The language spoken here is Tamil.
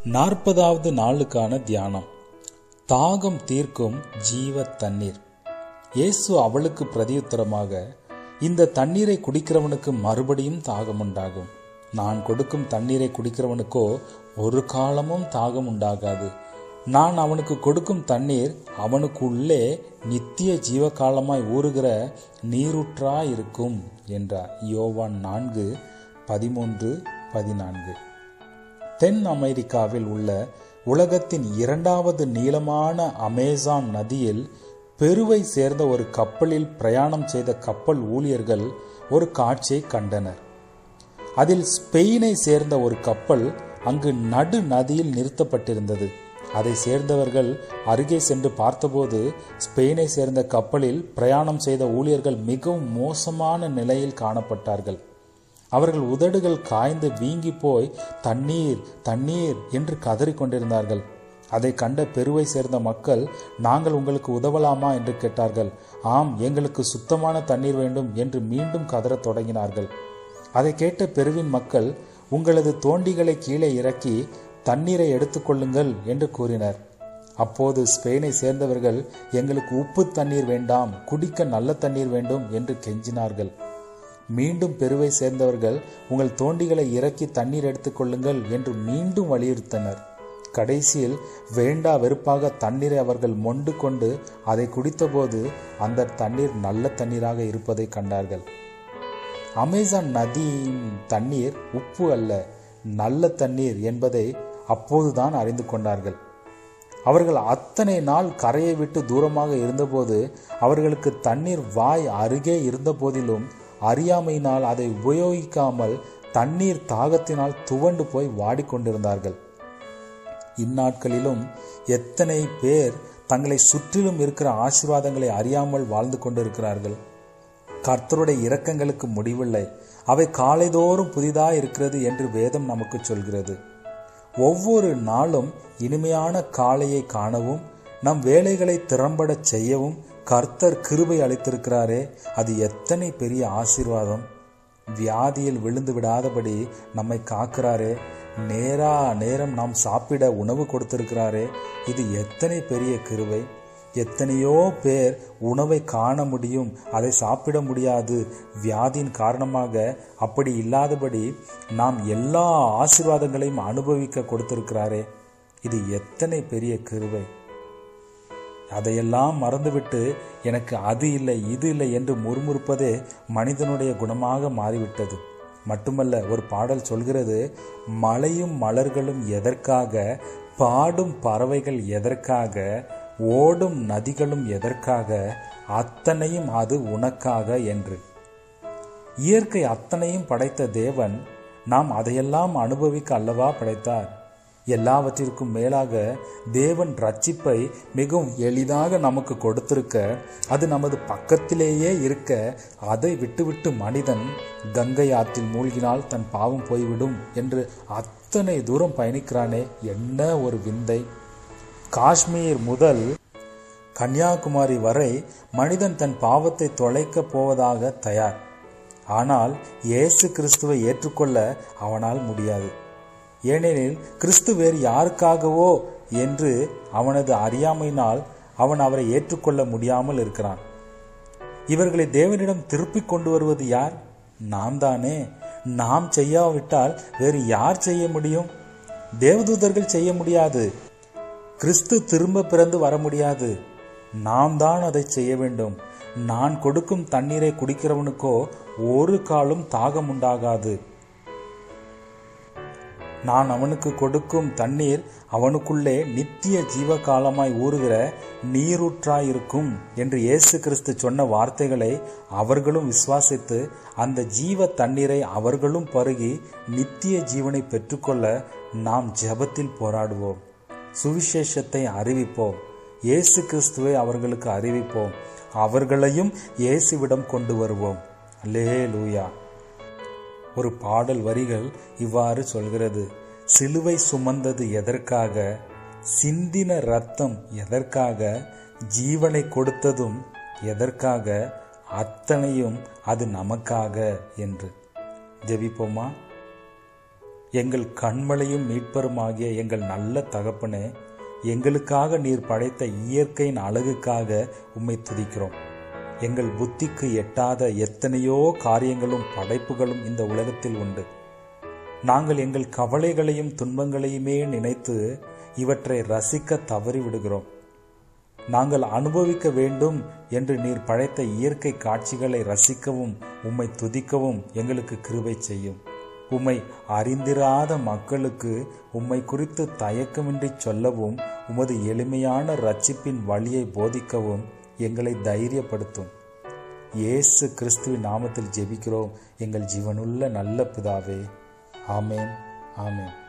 நாற்பதாவது நாளுக்கான தியானம் தாகம் தீர்க்கும் ஜீவ தண்ணீர் இயேசு அவளுக்கு பிரதியுத்தரமாக இந்த தண்ணீரை குடிக்கிறவனுக்கு மறுபடியும் தாகம் உண்டாகும் நான் கொடுக்கும் தண்ணீரை குடிக்கிறவனுக்கோ ஒரு காலமும் தாகம் உண்டாகாது நான் அவனுக்கு கொடுக்கும் தண்ணீர் அவனுக்குள்ளே நித்திய ஜீவகாலமாய் ஊறுகிற நீரூற்றாய் இருக்கும் என்றார் யோவான் நான்கு பதிமூன்று பதினான்கு தென் அமெரிக்காவில் உள்ள உலகத்தின் இரண்டாவது நீளமான அமேசான் நதியில் பெருவை சேர்ந்த ஒரு கப்பலில் பிரயாணம் செய்த கப்பல் ஊழியர்கள் ஒரு காட்சியை கண்டனர் அதில் ஸ்பெயினை சேர்ந்த ஒரு கப்பல் அங்கு நடு நதியில் நிறுத்தப்பட்டிருந்தது அதை சேர்ந்தவர்கள் அருகே சென்று பார்த்தபோது ஸ்பெயினை சேர்ந்த கப்பலில் பிரயாணம் செய்த ஊழியர்கள் மிகவும் மோசமான நிலையில் காணப்பட்டார்கள் அவர்கள் உதடுகள் காய்ந்து வீங்கி போய் தண்ணீர் தண்ணீர் என்று கதறிக் கொண்டிருந்தார்கள் அதை கண்ட பெருவை சேர்ந்த மக்கள் நாங்கள் உங்களுக்கு உதவலாமா என்று கேட்டார்கள் ஆம் எங்களுக்கு சுத்தமான தண்ணீர் வேண்டும் என்று மீண்டும் கதறத் தொடங்கினார்கள் அதை கேட்ட பெருவின் மக்கள் உங்களது தோண்டிகளை கீழே இறக்கி தண்ணீரை எடுத்துக்கொள்ளுங்கள் என்று கூறினர் அப்போது ஸ்பெயினை சேர்ந்தவர்கள் எங்களுக்கு உப்பு தண்ணீர் வேண்டாம் குடிக்க நல்ல தண்ணீர் வேண்டும் என்று கெஞ்சினார்கள் மீண்டும் பெருவை சேர்ந்தவர்கள் உங்கள் தோண்டிகளை இறக்கி தண்ணீர் எடுத்துக்கொள்ளுங்கள் என்று மீண்டும் வலியுறுத்தினர் கடைசியில் வேண்டா வெறுப்பாக தண்ணீரை அவர்கள் மொண்டு கொண்டு அதை குடித்தபோது அந்த தண்ணீர் நல்ல தண்ணீராக இருப்பதை கண்டார்கள் அமேசான் நதியின் தண்ணீர் உப்பு அல்ல நல்ல தண்ணீர் என்பதை அப்போதுதான் அறிந்து கொண்டார்கள் அவர்கள் அத்தனை நாள் கரையை விட்டு தூரமாக இருந்தபோது அவர்களுக்கு தண்ணீர் வாய் அருகே இருந்த போதிலும் அறியாமையினால் அதை உபயோகிக்காமல் தண்ணீர் தாகத்தினால் துவண்டு போய் வாடிக்கொண்டிருந்தார்கள் இந்நாட்களிலும் எத்தனை பேர் தங்களை சுற்றிலும் இருக்கிற ஆசீர்வாதங்களை அறியாமல் வாழ்ந்து கொண்டிருக்கிறார்கள் கர்த்தருடைய இரக்கங்களுக்கு முடிவில்லை அவை காலைதோறும் புதிதாக இருக்கிறது என்று வேதம் நமக்கு சொல்கிறது ஒவ்வொரு நாளும் இனிமையான காலையை காணவும் நம் வேலைகளை திறம்படச் செய்யவும் கர்த்தர் கிருபை அளித்திருக்கிறாரே அது எத்தனை பெரிய ஆசீர்வாதம் வியாதியில் விழுந்து விடாதபடி நம்மை காக்கிறாரே நேரா நேரம் நாம் சாப்பிட உணவு கொடுத்திருக்கிறாரே இது எத்தனை பெரிய கிருவை எத்தனையோ பேர் உணவை காண முடியும் அதை சாப்பிட முடியாது வியாதியின் காரணமாக அப்படி இல்லாதபடி நாம் எல்லா ஆசீர்வாதங்களையும் அனுபவிக்க கொடுத்திருக்கிறாரே இது எத்தனை பெரிய கிருவை அதையெல்லாம் மறந்துவிட்டு எனக்கு அது இல்லை இது இல்லை என்று முறுமுறுப்பதே மனிதனுடைய குணமாக மாறிவிட்டது மட்டுமல்ல ஒரு பாடல் சொல்கிறது மலையும் மலர்களும் எதற்காக பாடும் பறவைகள் எதற்காக ஓடும் நதிகளும் எதற்காக அத்தனையும் அது உனக்காக என்று இயற்கை அத்தனையும் படைத்த தேவன் நாம் அதையெல்லாம் அனுபவிக்க அல்லவா படைத்தார் எல்லாவற்றிற்கும் மேலாக தேவன் ரட்சிப்பை மிகவும் எளிதாக நமக்கு கொடுத்திருக்க அது நமது பக்கத்திலேயே இருக்க அதை விட்டுவிட்டு மனிதன் கங்கை ஆற்றில் மூழ்கினால் தன் பாவம் போய்விடும் என்று அத்தனை தூரம் பயணிக்கிறானே என்ன ஒரு விந்தை காஷ்மீர் முதல் கன்னியாகுமரி வரை மனிதன் தன் பாவத்தை தொலைக்கப் போவதாக தயார் ஆனால் இயேசு கிறிஸ்துவை ஏற்றுக்கொள்ள அவனால் முடியாது ஏனெனில் கிறிஸ்து வேறு யாருக்காகவோ என்று அவனது அறியாமையினால் அவன் அவரை ஏற்றுக்கொள்ள முடியாமல் இருக்கிறான் இவர்களை தேவனிடம் திருப்பிக் கொண்டு வருவது யார் நாம் தானே நாம் செய்யாவிட்டால் வேறு யார் செய்ய முடியும் தேவதூதர்கள் செய்ய முடியாது கிறிஸ்து திரும்ப பிறந்து வர முடியாது நாம் தான் அதை செய்ய வேண்டும் நான் கொடுக்கும் தண்ணீரை குடிக்கிறவனுக்கோ ஒரு காலும் தாகம் உண்டாகாது நான் அவனுக்கு கொடுக்கும் தண்ணீர் அவனுக்குள்ளே நித்திய ஜீவகாலமாய் ஊறுகிற நீரூற்றாயிருக்கும் என்று இயேசு கிறிஸ்து சொன்ன வார்த்தைகளை அவர்களும் விசுவாசித்து அந்த ஜீவ தண்ணீரை அவர்களும் பருகி நித்திய ஜீவனை பெற்றுக்கொள்ள நாம் ஜெபத்தில் போராடுவோம் சுவிசேஷத்தை அறிவிப்போம் இயேசு கிறிஸ்துவை அவர்களுக்கு அறிவிப்போம் அவர்களையும் இயேசுவிடம் கொண்டு வருவோம் லே லூயா ஒரு பாடல் வரிகள் இவ்வாறு சொல்கிறது சிலுவை சுமந்தது எதற்காக சிந்தின ரத்தம் எதற்காக ஜீவனை கொடுத்ததும் எதற்காக அத்தனையும் அது நமக்காக என்று ஜெபிப்போமா எங்கள் கண்மலையும் மீட்பருமாகிய எங்கள் நல்ல தகப்பனே எங்களுக்காக நீர் படைத்த இயற்கையின் அழகுக்காக உம்மை துதிக்கிறோம் எங்கள் புத்திக்கு எட்டாத எத்தனையோ காரியங்களும் படைப்புகளும் இந்த உலகத்தில் உண்டு நாங்கள் எங்கள் கவலைகளையும் துன்பங்களையுமே நினைத்து இவற்றை ரசிக்க தவறிவிடுகிறோம் நாங்கள் அனுபவிக்க வேண்டும் என்று நீர் படைத்த இயற்கை காட்சிகளை ரசிக்கவும் உம்மை துதிக்கவும் எங்களுக்கு கிருபை செய்யும் உம்மை அறிந்திராத மக்களுக்கு உம்மை குறித்து தயக்கமின்றி சொல்லவும் உமது எளிமையான ரட்சிப்பின் வழியை போதிக்கவும் எங்களை தைரியப்படுத்தும் இயேசு கிறிஸ்துவின் நாமத்தில் ஜெபிக்கிறோம் எங்கள் ஜீவனுள்ள நல்ல பிதாவே ஆமேன் ஆமேன்